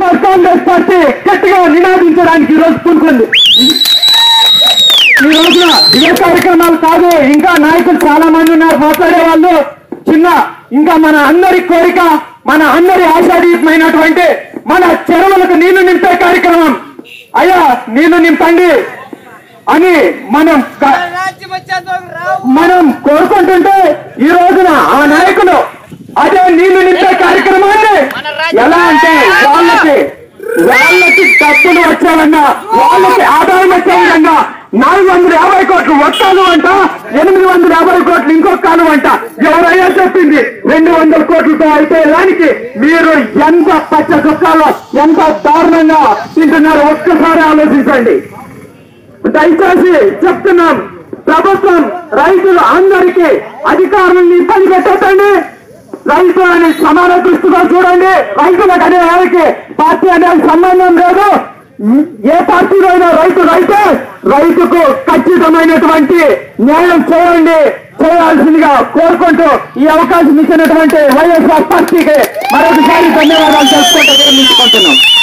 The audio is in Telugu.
వైఎస్ఆర్ కాంగ్రెస్ పార్టీ గట్టిగా నినాదించడానికి ఈ రోజు పూనుకుంది ఈ రోజున ఇవే కార్యక్రమాలు కాదు ఇంకా నాయకులు చాలా మంది ఉన్నారు మాట్లాడే వాళ్ళు చిన్న ఇంకా మన అందరి కోరిక మన అందరి ఆశాదీపమైనటువంటి మన చెరువులకు నీళ్లు నింపే కార్యక్రమం అయ్యా నీళ్లు నింపండి అని మనం క- రాజ్యం వచ్చేంత వరకు రావు మనం కోరుకుంటుంటే ఈ రోజున ఆ నాయకులు అదే నీళ్లు నింపే కార్యక్రమాన్ని ఎలా అంటే వాళ్ళకి వాళ్ళకి డబ్బులు వచ్చే విధంగా వాళ్ళకి ఆదాయం వచ్చే విధంగా నాలుగు వందల యాభై కోట్లు ఒక్కలు అంట ఎనిమిది వందల యాభై కోట్లు ఇంకొక కాలం అంట ఎవరైనా చెప్పింది రెండు వందల కోట్లతో అయితే దానికి మీరు ఎంత పచ్చ చుక్కాలో ఎంత దారుణంగా తింటున్నారో ఒక్కసారి ఆలోచించండి దయచేసి చెప్తున్నాం ప్రభుత్వం రైతులు అందరికీ అధికారులను ఇబ్బంది పెట్టకండి రైతులని సమాన దృష్టిగా చూడండి రైతులకు అనే వారికి పార్టీ అనేది సంబంధం లేదు ఏ పార్టీలో అయినా రైతు రైతే రైతుకు ఖచ్చితమైనటువంటి న్యాయం చేయండి చేయాల్సిందిగా కోరుకుంటూ ఈ అవకాశం ఇచ్చినటువంటి వైఎస్ఆర్ పార్టీకి మరొకసారి ధన్యవాదాలు తెలుసుకుంటూ విరమించుకుంటున్నాం